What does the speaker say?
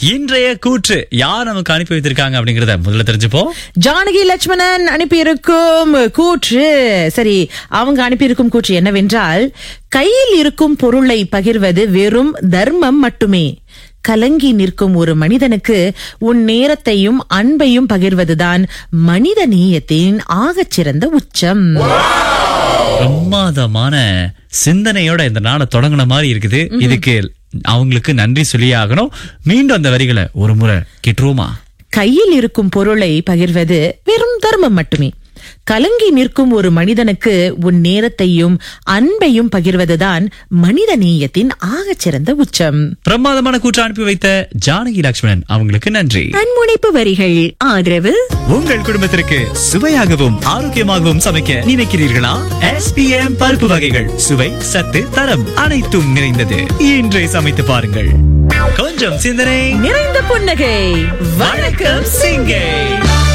இன்றைய கூற்று யார் நமக்கு அனுப்பி வைத்திருக்காங்க அப்படிங்கறத முதல்ல தெரிஞ்சுப்போம் ஜானகி லட்சுமணன் அனுப்பியிருக்கும் கூற்று சரி அவங்க அனுப்பியிருக்கும் கூற்று என்னவென்றால் கையில் இருக்கும் பொருளை பகிர்வது வெறும் தர்மம் மட்டுமே கலங்கி நிற்கும் ஒரு மனிதனுக்கு உன் நேரத்தையும் அன்பையும் பகிர்வதுதான் மனித நேயத்தின் ஆகச்சிறந்த உச்சம் பிரமாதமான சிந்தனையோட இந்த நாளை தொடங்கின மாதிரி இருக்குது இதுக்கு அவங்களுக்கு நன்றி சொல்லி ஆகணும் மீண்டும் அந்த வரிகளை ஒரு முறை கேட்டுருவோமா கையில் இருக்கும் பொருளை பகிர்வது வெறும் தர்மம் மட்டுமே கலங்கி நிற்கும் ஒரு மனிதனுக்கு உன் நேரத்தையும் அன்பையும் பகிர்வதுதான் மனித நேயத்தின் ஆகச்சிறந்த உச்சம் பிரமாதமான கூற்று அனுப்பி வைத்த ஜானகி லட்சுமணன் அவங்களுக்கு நன்றி தன்முனைப்பு வரிகள் ஆதரவு உங்கள் குடும்பத்திற்கு சுவையாகவும் ஆரோக்கியமாகவும் சமைக்க நினைக்கிறீர்களா எஸ்பிஎம் பருப்பு வகைகள் சுவை சத்து தரம் அனைத்தும் நிறைந்தது இன்றை சமைத்து பாருங்கள் கொஞ்சம் சிந்தனை நிறைந்த புன்னகை வணக்கம் சிங்கை